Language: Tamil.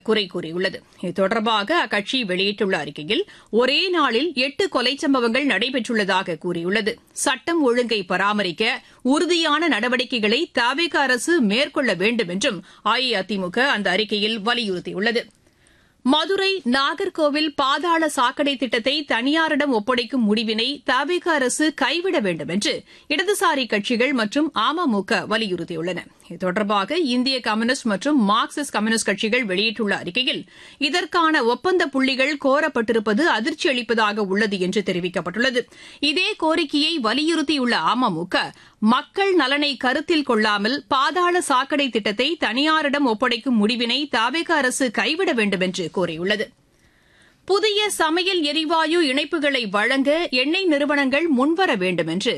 குறை கூறியுள்ளது இது தொடர்பாக அக்கட்சி வெளியிட்டுள்ள அறிக்கையில் ஒரே நாளில் எட்டு கொலை சம்பவங்கள் நடைபெற்றுள்ளதாக கூறியுள்ளது சட்டம் ஒழுங்கை பராமரிக்க உறுதியான நடவடிக்கைகளை தவிக அரசு மேற்கொள்ள வேண்டும் என்றும் அஇஅதிமுக அந்த அறிக்கையில் வலியுறுத்தியுள்ளது மதுரை நாகர்கோவில் பாதாள சாக்கடை திட்டத்தை தனியாரிடம் ஒப்படைக்கும் முடிவினை தவிக அரசு கைவிட வேண்டும் என்று இடதுசாரி கட்சிகள் மற்றும் அமமுக வலியுறுத்தியுள்ளன இது தொடர்பாக இந்திய கம்யூனிஸ்ட் மற்றும் மார்க்சிஸ்ட் கம்யூனிஸ்ட் கட்சிகள் வெளியிட்டுள்ள அறிக்கையில் இதற்கான ஒப்பந்த புள்ளிகள் கோரப்பட்டிருப்பது அதிர்ச்சி அளிப்பதாக உள்ளது என்று தெரிவிக்கப்பட்டுள்ளது இதே கோரிக்கையை வலியுறுத்தியுள்ள அமமுக மக்கள் நலனை கருத்தில் கொள்ளாமல் பாதாள சாக்கடை திட்டத்தை தனியாரிடம் ஒப்படைக்கும் முடிவினை தவிக அரசு கைவிட வேண்டும் என்று கூறியுள்ளது புதிய சமையல் எரிவாயு இணைப்புகளை வழங்க எண்ணெய் நிறுவனங்கள் முன்வர வேண்டும் என்று